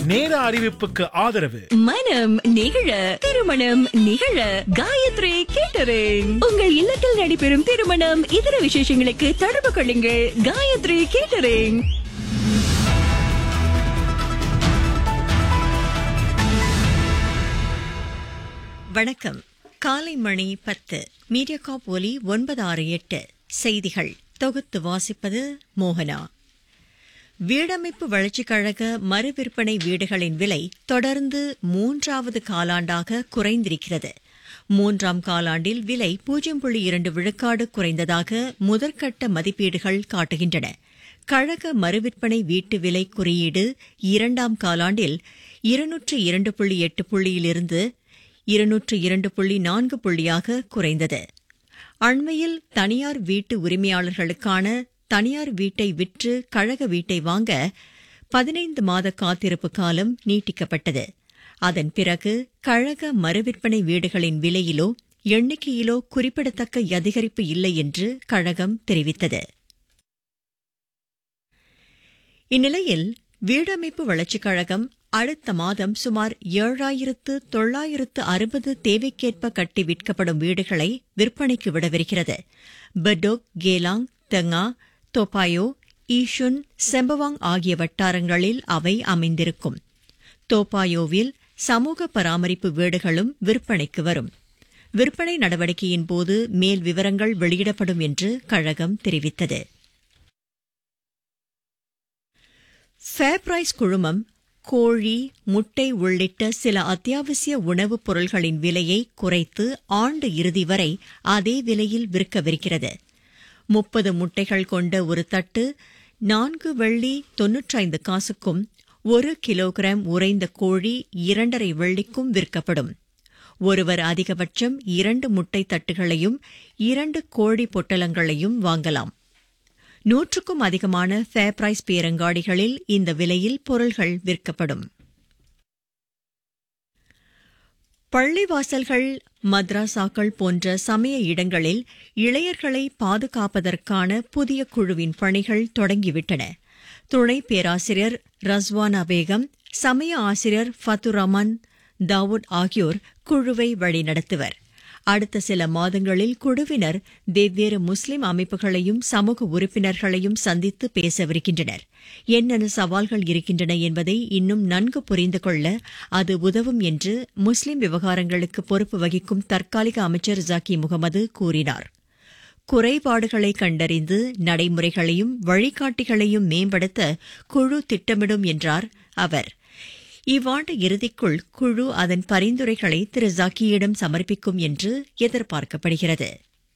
நேர அறிவிப்புக்கு ஆதரவு மனம் நிகழ திருமணம் நிகழ காயத்ரி கேட்டரிங் உங்கள் இல்லத்தில் நடைபெறும் திருமணம் இதர விசேஷங்களுக்கு தொடர்பு கொள்ளுங்கள் காயத்ரி கேட்டரிங் வணக்கம் காலை மணி பத்து மீடியாகாப் ஒலி ஒன்பது ஆறு எட்டு செய்திகள் தொகுத்து வாசிப்பது மோகனா வீடமைப்பு வளர்ச்சிக் கழக மறுவிற்பனை வீடுகளின் விலை தொடர்ந்து மூன்றாவது காலாண்டாக குறைந்திருக்கிறது மூன்றாம் காலாண்டில் விலை பூஜ்ஜியம் புள்ளி இரண்டு விழுக்காடு குறைந்ததாக முதற்கட்ட மதிப்பீடுகள் காட்டுகின்றன கழக மறுவிற்பனை வீட்டு விலை குறியீடு இரண்டாம் காலாண்டில் இருநூற்று இரண்டு புள்ளி எட்டு புள்ளியிலிருந்து இருநூற்று இரண்டு புள்ளி நான்கு புள்ளியாக குறைந்தது அண்மையில் தனியார் வீட்டு உரிமையாளர்களுக்கான தனியார் வீட்டை விற்று கழக வீட்டை வாங்க பதினைந்து மாத காத்திருப்பு காலம் நீட்டிக்கப்பட்டது அதன் பிறகு கழக மறுவிற்பனை வீடுகளின் விலையிலோ எண்ணிக்கையிலோ குறிப்பிடத்தக்க அதிகரிப்பு இல்லை என்று கழகம் தெரிவித்தது இந்நிலையில் வீடமைப்பு வளர்ச்சிக் கழகம் அடுத்த மாதம் சுமார் ஏழாயிரத்து தொள்ளாயிரத்து அறுபது தேவைக்கேற்ப கட்டி விற்கப்படும் வீடுகளை விற்பனைக்கு விடவிருக்கிறது Bedok Geylang Tengah Toa Payoh Yishun Sembawang ஆகிய வட்டாரங்களில் அவை அமைந்திருக்கும் தோப்பாயோவில் சமூக பராமரிப்பு வீடுகளும் விற்பனைக்கு வரும் விற்பனை நடவடிக்கையின் போது மேல் விவரங்கள் வெளியிடப்படும் என்று கழகம் தெரிவித்தது ஃபேர் பிரைஸ் குழுமம் கோழி முட்டை உள்ளிட்ட சில அத்தியாவசிய உணவுப் பொருள்களின் விலையை குறைத்து ஆண்டு இறுதி வரை அதே விலையில் விற்கவிருக்கிறது முப்பது முட்டைகள் கொண்ட ஒரு தட்டு நான்கு வெள்ளி தொன்னூற்றைந்து காசுக்கும் ஒரு கிலோகிராம் உறைந்த கோழி இரண்டரை வெள்ளிக்கும் விற்கப்படும் ஒருவர் அதிகபட்சம் இரண்டு முட்டை தட்டுகளையும் இரண்டு கோழி பொட்டலங்களையும் வாங்கலாம் நூற்றுக்கும் அதிகமான ஃபேர் பிரைஸ் பேரங்காடிகளில் இந்த விலையில் பொருள்கள் விற்கப்படும் பள்ளிவாசல்கள் மத்ராசாக்கள் போன்ற சமய இடங்களில் இளையர்களை பாதுகாப்பதற்கான புதிய குழுவின் பணிகள் தொடங்கிவிட்டன துணை பேராசிரியர் ரஸ்வானா பேகம் சமய ஆசிரியர் ஃபத்துரமன் தாவூத் ஆகியோர் குழுவை வழிநடத்துவர் அடுத்த சில மாதங்களில் குழுவினர் வெவ்வேறு முஸ்லிம் அமைப்புகளையும் சமூக உறுப்பினர்களையும் சந்தித்து பேசவிருக்கின்றனர் என்னென்ன சவால்கள் இருக்கின்றன என்பதை இன்னும் நன்கு புரிந்து கொள்ள அது உதவும் என்று முஸ்லிம் விவகாரங்களுக்கு பொறுப்பு வகிக்கும் தற்காலிக அமைச்சர் ஜாக்கி முகமது கூறினார் குறைபாடுகளை கண்டறிந்து நடைமுறைகளையும் வழிகாட்டிகளையும் மேம்படுத்த குழு திட்டமிடும் என்றார் அவர் இவ்வாண்டு இறுதிக்குள் குழு அதன் பரிந்துரைகளை திரு ஜாக்கியிடம் சமர்ப்பிக்கும் என்று எதிர்பார்க்கப்படுகிறது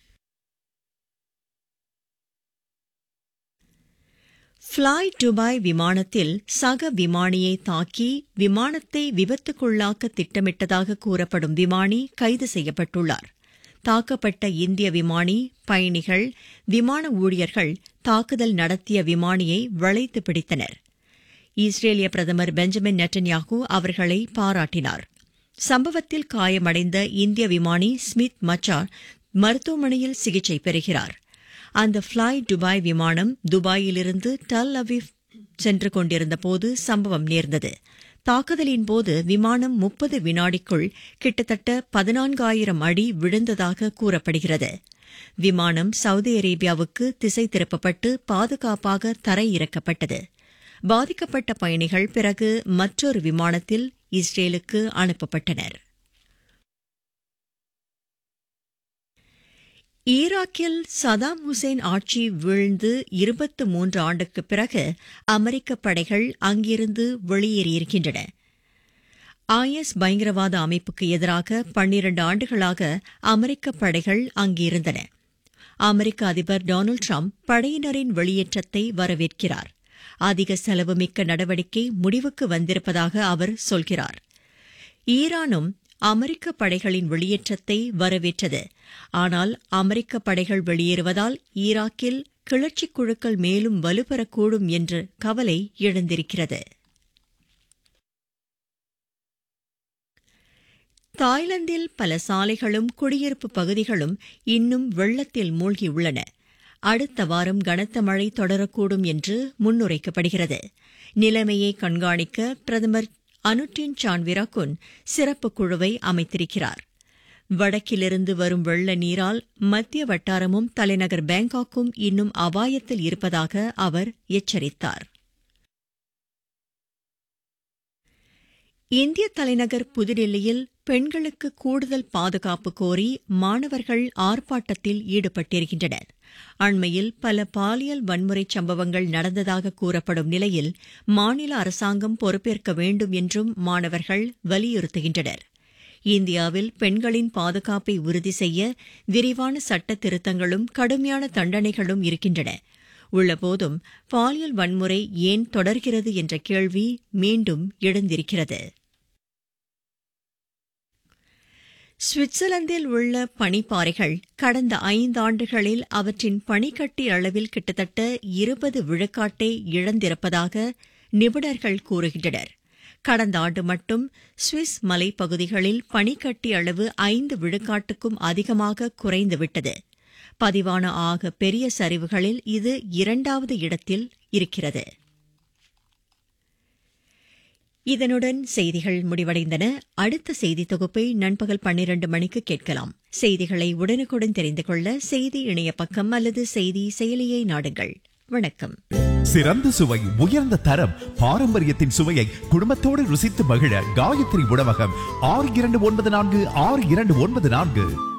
ஃபிளாய் துபாய் விமானத்தில் சக விமானியை தாக்கி விமானத்தை விபத்துக்குள்ளாக்க திட்டமிட்டதாக கூறப்படும் விமானி கைது செய்யப்பட்டுள்ளார் தாக்கப்பட்ட இந்திய விமானி பயணிகள் விமான ஊழியர்கள் தாக்குதல் நடத்திய விமானியை வளைத்து பிடித்தனர் இஸ்ரேலிய பிரதமர் பெஞ்சமின் நெட்டன்யாகு அவர்களை பாராட்டினார் சம்பவத்தில் காயமடைந்த இந்திய விமானி ஸ்மித் மச்சா மருத்துவமனையில் சிகிச்சை பெறுகிறார் அந்த ஃபிளாய் துபாய் விமானம் துபாயிலிருந்து டல் அவிவ் சென்று கொண்டிருந்தபோது சம்பவம் நேர்ந்தது தாக்குதலின் போது விமானம் முப்பது வினாடிக்குள் கிட்டத்தட்ட பதினான்காயிரம் அடி விழுந்ததாக கூறப்படுகிறது விமானம் சவுதி அரேபியாவுக்கு திசை திருப்பப்பட்டு பாதுகாப்பாக தரையிறக்கப்பட்டது பாதிக்கப்பட்ட பயணிகள் பிறகு மற்றொரு விமானத்தில் இஸ்ரேலுக்கு அனுப்பப்பட்டனர் ஈராக்கில் சதாம் ஹுசேன் ஆட்சி வீழ்ந்து இருபத்து மூன்று ஆண்டுக்கு பிறகு அமெரிக்க படைகள் அங்கிருந்து வெளியேறியிருக்கின்றன ஐஎஸ் பயங்கரவாத அமைப்புக்கு எதிராக பன்னிரண்டு ஆண்டுகளாக அமெரிக்க படைகள் அங்கிருந்தன அமெரிக்க அதிபர் டொனால்டு ட்ரம்ப் படையினரின் வெளியேற்றத்தை வரவேற்கிறார் அதிக செலவுமிக்க நடவடிக்கை முடிவுக்கு வந்திருப்பதாக அவர் சொல்கிறார் ஈரானும் அமெரிக்க படைகளின் வெளியேற்றத்தை வரவேற்றது ஆனால் அமெரிக்க படைகள் வெளியேறுவதால் ஈராக்கில் கிளர்ச்சிக் குழுக்கள் மேலும் வலுப்பெறக்கூடும் என்ற கவலை எழுந்திருக்கிறது தாய்லாந்தில் பல சாலைகளும் குடியிருப்பு பகுதிகளும் இன்னும் வெள்ளத்தில் மூழ்கியுள்ளன அடுத்த வாரம் கனத்த மழை தொடரக்கூடும் என்று முன்னுரைக்கப்படுகிறது நிலைமையை கண்காணிக்க பிரதமர் அனுட்டின் சான்விராகுன் சிறப்பு குழுவை அமைத்திருக்கிறார் வடக்கிலிருந்து வரும் வெள்ள நீரால் மத்திய வட்டாரமும் தலைநகர் பேங்காக்கும் இன்னும் அபாயத்தில் இருப்பதாக அவர் எச்சரித்தார் இந்திய தலைநகர் புதுடில்லியில் பெண்களுக்கு கூடுதல் பாதுகாப்பு கோரி மாணவர்கள் ஆர்ப்பாட்டத்தில் ஈடுபட்டிருக்கின்றனர் அண்மையில் பல பாலியல் வன்முறை சம்பவங்கள் நடந்ததாக கூறப்படும் நிலையில் மாநில அரசாங்கம் பொறுப்பேற்க வேண்டும் என்றும் மாணவர்கள் வலியுறுத்துகின்றனர் இந்தியாவில் பெண்களின் பாதுகாப்பை உறுதி செய்ய விரிவான சட்ட திருத்தங்களும் கடுமையான தண்டனைகளும் இருக்கின்றன உள்ளபோதும் பாலியல் வன்முறை ஏன் தொடர்கிறது என்ற கேள்வி மீண்டும் எழுந்திருக்கிறது சுவிட்சர்லாந்தில் உள்ள பனிப்பாறைகள் கடந்த ஐந்தாண்டுகளில் அவற்றின் பனிக்கட்டி அளவில் கிட்டத்தட்ட இருபது விழுக்காட்டை இழந்திருப்பதாக நிபுணர்கள் கூறுகின்றனர் கடந்த ஆண்டு மட்டும் சுவிஸ் மலைப்பகுதிகளில் பனிக்கட்டி அளவு ஐந்து விழுக்காட்டுக்கும் அதிகமாக குறைந்துவிட்டது பதிவான ஆக பெரிய சரிவுகளில் இது இரண்டாவது இடத்தில் இருக்கிறது இதனுடன் செய்திகள் முடிவடைந்தன அடுத்த செய்தி தொகுப்பை நண்பகல் பன்னிரண்டு மணிக்கு கேட்கலாம் செய்திகளை உடனுக்குடன் தெரிந்து கொள்ள செய்தி இணைய பக்கம் அல்லது செய்தி செயலியை நாடுங்கள் வணக்கம் சிறந்த சுவை உயர்ந்த தரம் பாரம்பரியத்தின் சுவையை குடும்பத்தோடு ருசித்து மகிழ காயத்ரி உணவகம் ஆறு இரண்டு ஒன்பது நான்கு ஆறு இரண்டு ஒன்பது நான்கு